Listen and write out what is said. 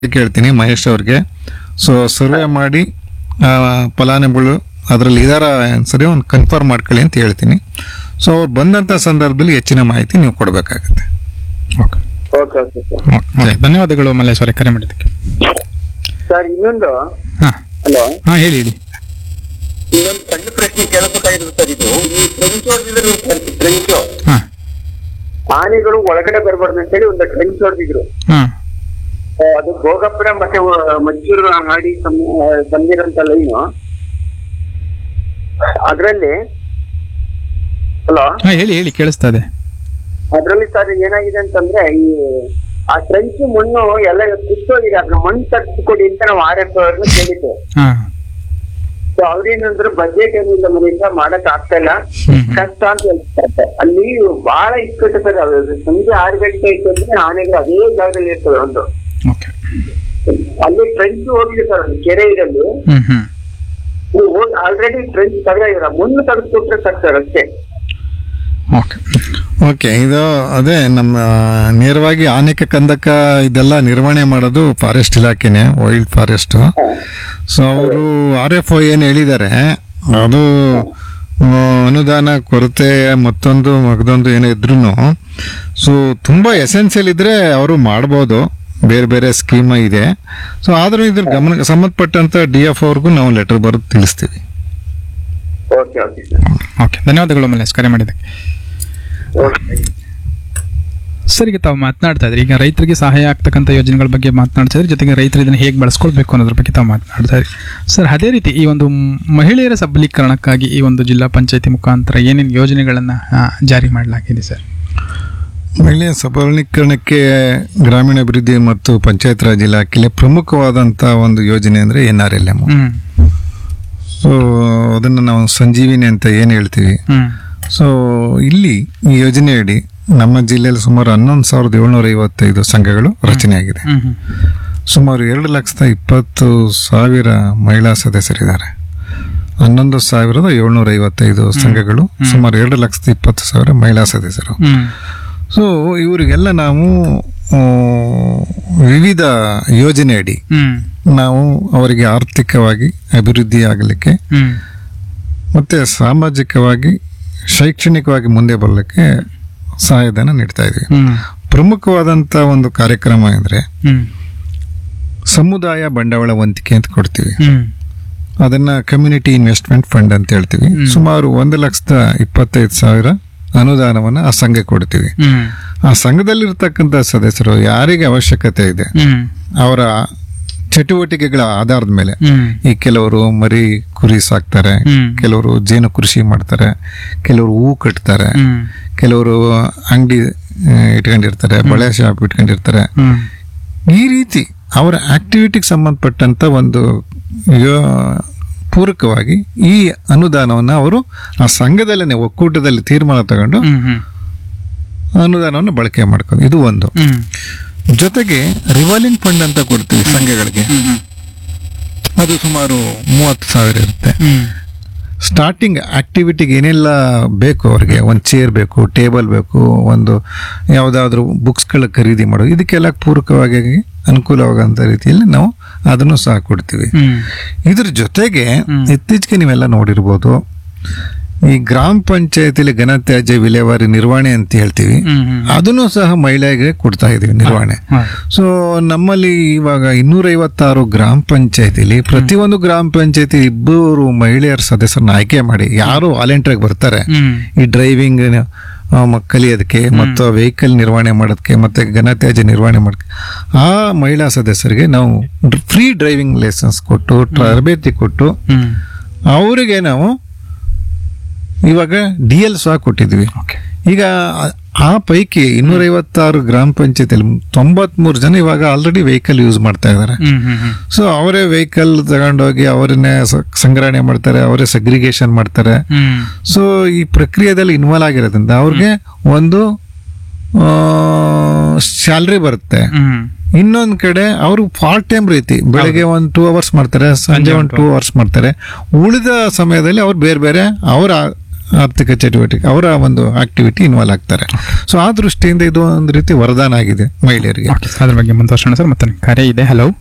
ಕೇಳ್ತೀನಿ ಮಹೇಶ್ ಅವ್ರಿಗೆ so survey ಮಾಡಿ ಆ, ಫಲಾನುಭವಿಗಳು ಅದರಲ್ಲಿ ಇದಾರ ಸರಿ ಒಂದು ಕನ್ಫರ್ಮ್ ಮಾಡ್ಕೊಳ್ಳಿ ಅಂತ ಹೇಳ್ತೀನಿ ಸೊ ಅವ್ರು ಬಂದಂಥ ಸಂದರ್ಭದಲ್ಲಿ ಹೆಚ್ಚಿನ ಮಾಹಿತಿ ನೀವು ಕೊಡಬೇಕಾಗುತ್ತೆ okay okay okay sir okay ಧನ್ಯವಾದಗಳು ಮಲ್ಲೇಶ್ವರಿ ಕರೆ ಮಾಡಿದ್ದಕ್ಕೆ ಸರ್ ಇನ್ನೊಂದು ಹಾಂ ಹಲೋ ಹಾಂ ಹೇಳಿ ಹೇಳಿ ಇನ್ನೊಂದು ಸಣ್ಣ ಪ್ರಶ್ನೆ ಕೇಳಬೇಕಾಗಿರೋದು ಸರ್ ಇದು ಈ ಟ್ರೆಂಚ್ ಹೊಡೆದಿದ್ರು ಸರ್ ಟ್ರೆಂಚ್ ಹಾಂ ಆನೆಗಳು ಒಳಗಡೆ ಬರಬಾರ್ದು ಅಂತೇಳಿ ಒಂದು ಟ್ರೆಂಚ್ ಹೊಡೆದಿದ್ರು ಹಾಂ ಅದು ಭೋಗಪುರ ಮತ್ತೆ ವ- ಮದ್ದೂರು ಹಾಡಿ ಸಂ- ಆ, ಬಂದಿರೋಂತ ಲೈನು ಅದ್ರಲ್ಲಿ ಹಲೋ ಹಾಂ ಹೇಳಿ ಹೇಳಿ ಕೇಳಿಸ್ತಾ ಇದೆ ಅದ್ರಲ್ಲಿ ಸರ್ ಏನಾಗಿದೆ ಅಂತಂದ್ರೆ ಈ ಆ ಟ್ರೆಂಚ್ ಮಣ್ಣು ಎಲ್ಲ ಕಿತ್ತೋಗಿದೆ ಅದ್ರ ಮಣ್ಣು ತರಿಸ್ಕೊಡಿ ಅಂತ ನಾವು ಆರ್ ಎಫ್ ಅವ್ರನ್ನ ಕೇಳಿದ್ದೆ ಹಾಂ ಸೊ ಅವ್ರೇನಂದ್ರೆ ಬಜೆಟ್ ಏನಿಲ್ಲ ಮನೆಯಿಂದ ಮಾಡಕ್ ಆಗ್ತಾ ಇಲ್ಲ ಹ್ಮ್. ಕಷ್ಟ ಅಂತ ಹೇಳ್ತಾರೆ ಅಲ್ಲಿ ಬಹಳ ಇಕ್ಕಟ್ಟು ಸರ್ ಅದು ಸಂಜೆ ಆರು ಗಂಟೆ ಆಯ್ತು ಅಂದ್ರೆ ಆನೆಗಳು ಅದೇ ಜಾಗದಲ್ಲಿ ಇರ್ತವೆ ಒಂದು ಓಕೆ ಅಲ್ಲಿ ಟ್ರೆಂಚ್ ಹೋಗಿದೆ ಸರ್ ಒಂದು ಕೆರೆ ಇರಲ್ಲಿ ಹ್ಞೂ ಹ್ಞೂ ಆಲ್ರೆಡಿ ಟ್ರೆಂಚ್ ತೆಗೆದಿರ ಮುನ್ನು ತೆಗೆದ್ಕೊಟ್ರೆ ಸಾಕು ಸರ್ ಅಷ್ಟೇ ಓಕೆ ಓಕೆ ಇದು ಅದೇ ನಮ್ಮ ನೇರವಾಗಿ ಆನೆಕ ಕಂದಕ ಇದೆಲ್ಲ ನಿರ್ವಹಣೆ ಮಾಡೋದು ಫಾರೆಸ್ಟ್ ಇಲಾಖೆನೆ ವೈಲ್ಡ್ ಫಾರೆಸ್ಟ್ ಸೊ ಅವರು ಆರ್ ಎಫ್ ಒ ಏನು ಹೇಳಿದ್ದಾರೆ ಅದು ಆ, ಅನುದಾನ ಕೊರತೆ ಮತ್ತೊಂದು ಮಗದೊಂದು ಏನೋ ಇದ್ರೂ ಸೊ ತುಂಬ ಎಸೆನ್ಷಿಯಲ್ ಇದ್ರೆ ಅವರು ಮಾಡ್ಬೋದು ಬೇರೆ ಬೇರೆ ಸ್ಕೀಮ್ ಇದೆ ಸೊ ಆದರೂ ಇದ್ರ ಗಮನ ಸಂಬಂಧಪಟ್ಟಂತ ಡಿ ಎಫ್ ಅವ್ರಿಗೂ ನಾವು ಲೆಟರ್ ಬರೆದು ತಿಳಿಸ್ತೀವಿ ಓಕೆ ಓಕೆ ಸರ್ ಓಕೆ ಧನ್ಯವಾದಗಳು ಮಲ್ಲೇಶ್ ಕರೆ ಮಾಡಿದ್ದಕ್ಕೆ ಓಕೆ ಸರ್ ಈಗ ತಾವು ಮಾತನಾಡ್ತಾ ಇದ್ರಿ ಈಗ ರೈತರಿಗೆ ಸಹಾಯ ಆಗ್ತಕ್ಕಂಥ ಯೋಜನೆಗಳ ಬಗ್ಗೆ ಮಾತನಾಡ್ತಾ ಇದ್ರಿ ಜೊತೆಗೆ ರೈತರು ಇದನ್ನು ಹೇಗೆ ಬಳಸ್ಕೊಳ್ಬೇಕು ಅನ್ನೋದ್ರ ಬಗ್ಗೆ ತಾವು ಮಾತನಾಡ್ತಾ ಇದ್ರಿ ಸರ್ ಅದೇ ರೀತಿ ಈ ಒಂದು ಮ್- ಮಹಿಳೆಯರ ಸಬಲೀಕರಣಕ್ಕಾಗಿ ಈ ಒಂದು ಜಿಲ್ಲಾ ಪಂಚಾಯತಿ ಮುಖಾಂತರ ಏನೇನು ಯೋಜನೆಗಳನ್ನು ಜಾರಿ ಮಾಡಲಾಗಿದೆ ಸರ್ ಮಹಿಳೆಯ ಸಬಲೀಕರಣಕ್ಕೆ ಗ್ರಾಮೀಣಾಭಿವೃದ್ಧಿ ಮತ್ತು ಪಂಚಾಯತ್ ರಾಜ್ ಇಲಾಖೆಯಲ್ಲಿ ಪ್ರಮುಖವಾದಂಥ ಒಂದು ಯೋಜನೆ ಅಂದರೆ N R L M hmm so ಅದನ್ನು ನಾವು ಸಂಜೀವಿನಿ ಅಂತ ಏನು ಹೇಳ್ತೀವಿ ಹ್ಮ್ ಸೊ ಇಲ್ಲಿ ಈ ಯೋಜನೆಯಡಿ ನಮ್ಮ ಜಿಲ್ಲೆಯಲ್ಲಿ ಸುಮಾರು ಹನ್ನೊಂದು ಸಾವಿರದ ಏಳ್ನೂರ ಐವತ್ತೈದು ಸಂಘಗಳು ರಚನೆಯಾಗಿದೆ ಹ್ಮ್ ಹ್ಮ್ ಸುಮಾರು ಎರಡು ಲಕ್ಷದ ಇಪ್ಪತ್ತು ಸಾವಿರ ಮಹಿಳಾ ಸದಸ್ಯರಿದ್ದಾರೆ ಹನ್ನೊಂದು ಸಾವಿರದ ಏಳ್ನೂರ ಐವತ್ತೈದು ಸಂಘಗಳು ಸುಮಾರು ಎರಡು ಲಕ್ಷದ ಇಪ್ಪತ್ತು ಸಾವಿರ ಮಹಿಳಾ ಸದಸ್ಯರು ಹ್ಮ್ ಸೊ ಇವರಿಗೆಲ್ಲ ನಾವು ಆ, ವಿವಿಧ ಯೋಜನೆಯಡಿ ಹ್ಮ್ ನಾವು ಅವರಿಗೆ ಆರ್ಥಿಕವಾಗಿ ಅಭಿವೃದ್ಧಿ ಆಗಲಿಕ್ಕೆ ಹ್ಮ್ ಮತ್ತೆ ಸಾಮಾಜಿಕವಾಗಿ ಶೈಕ್ಷಣಿಕವಾಗಿ ಮುಂದೆ ಬರಲಿಕ್ಕೆ ಸಹಾಯಧನ ನೀಡ್ತಾ ಇದ್ದೀವಿ ಹ್ಮ್ ಪ್ರಮುಖವಾದಂಥ ಒಂದು ಕಾರ್ಯಕ್ರಮ ಅಂದರೆ ಹ್ಮ್ ಸಮುದಾಯ ಬಂಡವಾಳ ವಂತಿಕೆ ಅಂತ ಕೊಡ್ತೀವಿ ಹ್ಮ್ ಅದನ್ನ ಕಮ್ಯುನಿಟಿ ಇನ್ವೆಸ್ಟ್ಮೆಂಟ್ ಫಂಡ್ ಅಂತ ಹೇಳ್ತೀವಿ ಸುಮಾರು ಒಂದು ಲಕ್ಷದ ಇಪ್ಪತ್ತೈದು ಸಾವಿರ ಅನುದಾನವನ್ನ ಆ ಸಂಘಕ್ಕೆ ಕೊಡ್ತೀವಿ ಹ್ಮ್ ಆ ಸಂಘದಲ್ಲಿರ್ತಕ್ಕಂಥ ಸದಸ್ಯರು ಯಾರಿಗೆ ಅವಶ್ಯಕತೆ ಇದೆ ಹ್ಮ್ ಅವರ ಚಟುವಟಿಕೆಗಳ ಆಧಾರದ ಮೇಲೆ ಹ್ಮ್ ಈ ಕೆಲವರು ಮರಿ ಕುರಿ ಸಾಕ್ತಾರೆ ಹ್ಮ್. ಕೆಲವರು ಜೇನು ಕೃಷಿ ಮಾಡ್ತಾರೆ ಕೆಲವರು ಹೂ ಕಟ್ತಾರೆ ಹ್ಮ್ ಕೆಲವರು ಅಂಗಡಿ ಇಟ್ಕೊಂಡಿರ್ತಾರೆ ಬಳೆ ಶಾಪ್ ಇಟ್ಕೊಂಡಿರ್ತಾರೆ ಹ್ಮ್ ಈ ರೀತಿ ಅವರ ಆಕ್ಟಿವಿಟಿಗೆ ಸಂಬಂಧಪಟ್ಟಂತ ಒಂದು ಯೋ- ಪೂರಕವಾಗಿ ಈ ಅನುದಾನವನ್ನು ಅವರು ಆ ಸಂಘದಲ್ಲೇ ಒಕ್ಕೂಟದಲ್ಲಿ ತೀರ್ಮಾನ ತಗೊಂಡು ಹ್ಮ್ ಹ್ಮ್ ಅನುದಾನವನ್ನು ಬಳಕೆ ಮಾಡ್ಕೊಂಡು ಇದು ಒಂದು ಹ್ಮ್ ಜೊತೆಗೆ ರಿವಾಲ್ವಿಂಗ್ ಫಂಡ್ ಅಂತ ಕೊಡ್ತೀವಿ ಸಂಘಗಳಿಗೆ ಅದು ಸುಮಾರು ಮೂವತ್ತು ಸಾವಿರ ಇರುತ್ತೆ ಹ್ಮ್ ಸ್ಟಾರ್ಟಿಂಗ್ ಆಕ್ಟಿವಿಟಿಗೆ ಏನೆಲ್ಲ ಬೇಕು ಅವ್ರಿಗೆ ಒಂದು ಚೇರ್ ಬೇಕು ಟೇಬಲ್ ಬೇಕು ಒಂದು ಯಾವುದಾದ್ರೂ ಬುಕ್ಸ್ಗಳ ಖರೀದಿ ಮಾಡೋದು ಇದಕ್ಕೆಲ್ಲ ಪೂರಕವಾಗಿ ಅನುಕೂಲವಾಗಂತ ರೀತಿಯಲ್ಲಿ ನಾವು ಅದನ್ನು ಸಹ ಕೊಡ್ತೀವಿ ಹ್ಮ್ ಇದ್ರ ಜೊತೆಗೆ ಇತ್ತೀಚೆಗೆ ನೀವೆಲ್ಲ ನೋಡಿರ್ಬೋದು ಈ ಗ್ರಾಮ ಪಂಚಾಯತಿಲಿ ಘನತ್ಯಾಜ್ಯ ವಿಲೇವಾರಿ ನಿರ್ವಹಣೆ ಅಂತ ಹೇಳ್ತೀವಿ ಹ್ಮ್ ಹ್ಮ್ ಅದನ್ನು ಸಹ ಮಹಿಳೆಗೆ ಕೊಡ್ತಾ ಇದೀವಿ ನಿರ್ವಹಣೆ ಹಾ. ಸೊ ನಮ್ಮಲ್ಲಿ ಇವಾಗ ಇನ್ನೂರೈವತ್ತಾರು ಗ್ರಾಮ ಪಂಚಾಯತಿಲಿ ಪ್ರತಿಯೊಂದು ಗ್ರಾಮ ಪಂಚಾಯತಿ ಇಬ್ಬರು ಮಹಿಳೆಯರ ಸದಸ್ಯರನ್ನ ಆಯ್ಕೆ ಮಾಡಿ ಯಾರು ವಾಲಂಟಿಯರ್ ಬರ್ತಾರೆ ಹ್ಮ್ ಈ ಡ್ರೈವಿಂಗ್ ಕಲಿಯೋದಕ್ಕೆ ಮತ್ತು ವೆಹಿಕಲ್ ನಿರ್ವಹಣೆ ಮಾಡೋದಕ್ಕೆ ಮತ್ತೆ ಘನತ್ಯಾಜ್ಯ ನಿರ್ವಹಣೆ ಮಾಡೋದಕ್ಕೆ ಆ ಮಹಿಳಾ ಸದಸ್ಯರಿಗೆ ನಾವು ಫ್ರೀ ಡ್ರೈವಿಂಗ್ ಲೈಸೆನ್ಸ್ ಕೊಟ್ಟು ತರಬೇತಿ ಕೊಟ್ಟು ಹ್ಮ್ ಅವರಿಗೆ ನಾವು ಇವಾಗ ಡಿ ಎಲ್ ಸಹ ಕೊಟ್ಟಿದ್ವಿ ಓಕೆ ಈಗ ಆ- ಆ ಪೈಕಿ ಇನ್ನೂರೈವತ್ತಾರು ಗ್ರಾಮ ಪಂಚಾಯತಿಯಲ್ಲಿ ತೊಂಬತ್ಮೂರು ಜನ ಇವಾಗ ಆಲ್ರೆಡಿ ವೆಹಿಕಲ್ ಯೂಸ್ ಮಾಡ್ತಾ ಇದ್ದಾರೆ ಹ್ಮ್ ಹ್ಮ್ ಹ್ಮ್ ಸೊ ಅವರೇ ವೆಹಿಕಲ್ ತಗೊಂಡೋಗಿ ಅವರನ್ನೇ ಸ- ಸಂಗ್ರಹಣೆ ಮಾಡ್ತಾರೆ ಅವರೇ ಸಗ್ರಿಗೇಷನ್ ಮಾಡ್ತಾರೆ ಹ್ಮ್ ಸೊ ಈ ಪ್ರಕ್ರಿಯೆದಲ್ಲಿ ಇನ್ವಾಲ್ವ್ ಆಗಿರೋದ್ರಿಂದ ಅವ್ರಿಗೆ ಒಂದು ಸ್ಯಾಲ್ರಿ ಬರುತ್ತೆ ಹ್ಮ್ ಇನ್ನೊಂದ್ ಕಡೆ ಅವರು ಪಾರ್ಟ್ ಟೈಮ್ ರೀತಿ ಬೆಳಗ್ಗೆ ಒಂದು ಟೂ ಅವರ್ಸ್ ಮಾಡ್ತಾರೆ ಸಂಜೆ ಒಂದು ಟೂ ಅವರ್ಸ್ ಮಾಡ್ತಾರೆ ಉಳಿದ ಸಮಯದಲ್ಲಿ ಅವ್ರು ಬೇರೆ ಬೇರೆ ಅವರ ಆರ್ಥಿಕ ಚಟುವಟಿಕೆ ಅವರ ಒಂದು ಆಕ್ಟಿವಿಟಿ ಇನ್ವಾಲ್ವ್ ಆಗ್ತಾರೆ ಸೊ ಆ ದೃಷ್ಟಿಯಿಂದ ಇದು ಒಂದು ರೀತಿ ವರದಾನ ಆಗಿದೆ ಮಹಿಳೆಯರಿಗೆ ಓಕೆ ಅದ್ರ ಬಗ್ಗೆ ಮುಂದುವರ್ಸೋಣ ಸರ್ ಮತ್ತೆ ಕರೆ ಇದೆ ಹಲೋ